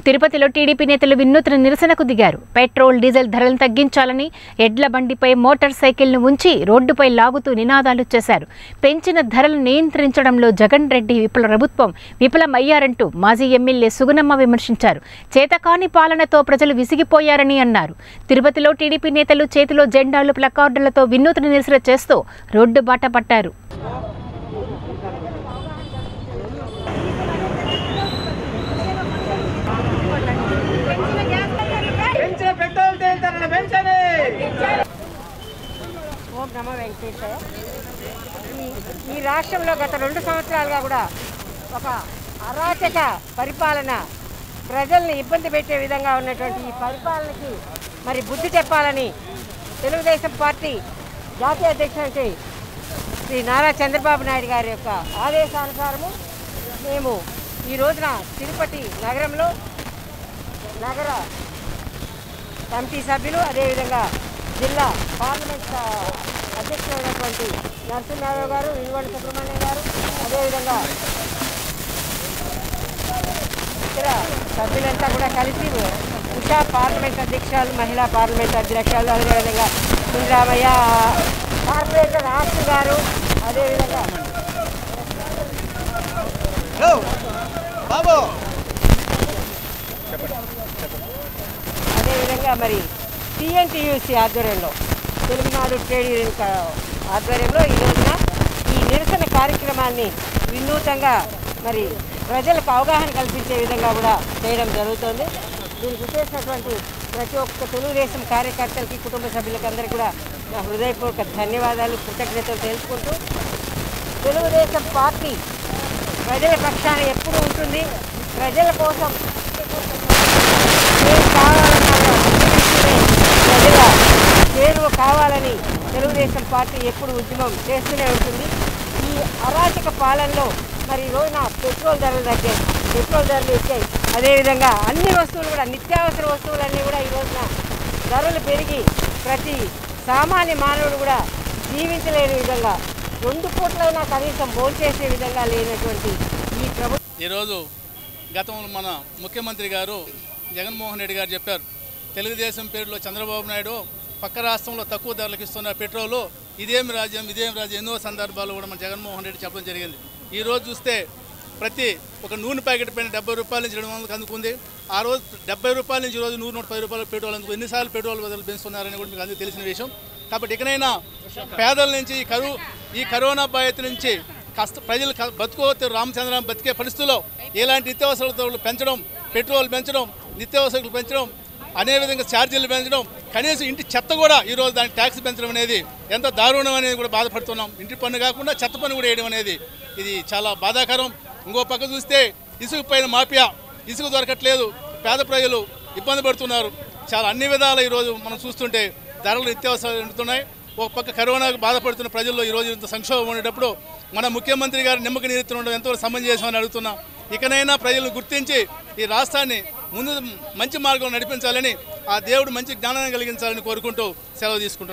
తిరుపతిలో టీడీపీ నేతలు వినూత్న నిరసనకు దిగారు పెట్రోల్ డీజిల్ ధరలను తగ్గించాలని ఎడ్ల బండిపై మోటార్ సైకిల్ను ఉంచి రోడ్డుపై లాగుతూ నినాదాలు చేశారు పెంచిన ధరలు నియంత్రించడంలో జగన్ రెడ్డి విఫల ప్రభుత్వం విఫలమయ్యారంటూ మాజీ ఎమ్మెల్యే సుగుణమ్మ విమర్శించారు చేతకాని పాలనతో ప్రజలు విసిగిపోయారని అన్నారు తిరుపతిలో టీడీపీ నేతలు చేతిలో జెండాలు ప్లకార్డులతో వినూత్న నిరసన చేస్తూ రోడ్డు బాట పట్టారు పెంచే పెట్రోల్ డీజిల్ ధరలు పెంచండి ఓం నమో వెంకటేశాయ ఈ ఈ రాష్ట్రంలో గత రెండు సంవత్సరాలుగా కూడా ఒక అరాచక పరిపాలన ప్రజల్ని ఇబ్బంది పెట్టే విధంగా ఉన్నటువంటి ఈ పరిపాలనకి మరి బుద్ధి చెప్పాలని తెలుగుదేశం పార్టీ జాతీయ అధ్యక్షునికి శ్రీ నారా చంద్రబాబు నాయుడు గారి యొక్క ఆదేశానుసారము మేము ఈ రోజున తిరుపతి నగరంలో నగర కమిటీ సభ్యులు అదేవిధంగా జిల్లా పార్లమెంట్ ఆ, అధ్యక్షులైనటువంటి నరసింహారావు గారు ఇనుగొండ సుబ్రహ్మణ్యం గారు అదేవిధంగా ఇతర సభ్యులంతా కూడా కలిసి ఉషా పార్లమెంట్ అధ్యక్షురాలు మహిళా పార్లమెంట్ అధ్యక్షురాలు అదేవిధంగా సుందరామయ్య కార్పొరేటర్ రాష్ట్ర గారు అదేవిధంగా హలో బాబు అదేవిధంగా మరి టీఎన్టీయూసీ ఆధ్వర్యంలో తెలుగునాడు ట్రేడ్ యూనియన్ కా- ఆధ్వర్యంలో ఈ రోజున ఈ నిరసన కార్యక్రమాన్ని వినూతంగా మరి ప్రజలకు అవగాహన కల్పించే విధంగా కూడా చేయడం జరుగుతుంది దీనికి చేసినటువంటి ప్రతి ఒక్క తెలుగుదేశం కార్యకర్తలకి కుటుంబ సభ్యులకి అందరికీ కూడా నా హృదయపూర్వక ధన్యవాదాలు కృతజ్ఞతలు తెలుసుకుంటూ తెలుగుదేశం పార్టీ ప్రజల పక్షాన ఎప్పుడు ఉంటుంది ప్రజల కోసం ఏం కావాలన్నా కూడా ప్రజల చేరువ కావాలని తెలుగుదేశం పార్టీ ఎప్పుడు ఉద్యమం చేస్తూనే ఉంటుంది ఈ అరాచక పాలనలో మరి ఈ రోజున పెట్రోల్ ధరలు తగ్గాయి పెట్రోల్ ధరలు ఎక్కాయి అదేవిధంగా అన్ని వస్తువులు కూడా నిత్యావసర వస్తువులన్నీ కూడా ఈ రోజున ధరలు పెరిగి ప్రతి సామాన్య మానవుడు కూడా జీవించలేని విధంగా రెండు పూట్లైనా కనీసం భోంచేసే విధంగా లేనటువంటి ఈ ప్రభుత్వం ఈరోజు గతంలో మన ముఖ్యమంత్రి గారు జగన్మోహన్ రెడ్డి గారు చెప్పారు తెలుగుదేశం పేరులో చంద్రబాబు నాయుడు పక్క రాష్ట్రంలో తక్కువ ధరలకు ఇస్తున్న పెట్రోలు ఇదేం రాజ్యం ఇదేం రాజ్యం ఎన్నో సందర్భాల్లో కూడా మన జగన్మోహన్ రెడ్డి చెప్పడం జరిగింది ఈ రోజు చూస్తే ప్రతి ఒక నూనె ప్యాకెట్ పైన డెబ్బై రూపాయల నుంచి రెండు వందలకు అందుకుంది ఆ రోజు డెబ్బై రూపాయల నుంచి ఈ రోజు నూరు నూట పది రూపాయల పెట్రోల్ అందుకు ఎన్నిసార్లు పెట్రోల్ బదులు పెంచుతున్నారని కూడా మీకు అందరికీ తెలిసిన విషయం కాబట్టి ఇకనైనా పేదల నుంచి ఈ కరువు ఈ కరోనా బాధిత నుంచి కష్ట ప్రజలు క- బతుకోతే రామచంద్రం బతికే పరిస్థితుల్లో ఎలాంటి నిత్యావసర ధరలు పెంచడం పెట్రోల్ పెంచడం నిత్యావసరాలు పెంచడం అదేవిధంగా ఛార్జీలు పెంచడం కనీసం ఇంటి చెత్త కూడా ఈరోజు దానికి ట్యాక్స్ పెంచడం అనేది ఎంత దారుణం అనేది కూడా బాధపడుతున్నాం ఇంటి పన్ను కాకుండా చెత్త పన్ను కూడా వేయడం అనేది ఇది చాలా బాధాకరం ఇంకో పక్క చూస్తే ఇసుక పైన మాఫియా ఇసుక దొరకట్లేదు పేద ప్రజలు ఇబ్బంది పడుతున్నారు చాలా అన్ని విధాలు ఈరోజు మనం చూస్తుంటే ధరలు నిత్యావసరాలు ఉంటున్నాయి ఒక పక్క కరోనాకు బాధపడుతున్న ప్రజల్లో ఈరోజు ఇంత సంక్షోభం ఉండేటప్పుడు మన ముఖ్యమంత్రి గారు నిమ్మక నీరుతుండడం ఎంతో సమంజసం అని అడుగుతున్నాం ఇకనైనా ప్రజలను గుర్తించి ఈ రాష్ట్రాన్ని ముందు మంచి మార్గంలో నడిపించాలని ఆ దేవుడు మంచి జ్ఞానాన్ని కలిగించాలని కోరుకుంటూ సెలవు తీసుకుంటున్నాను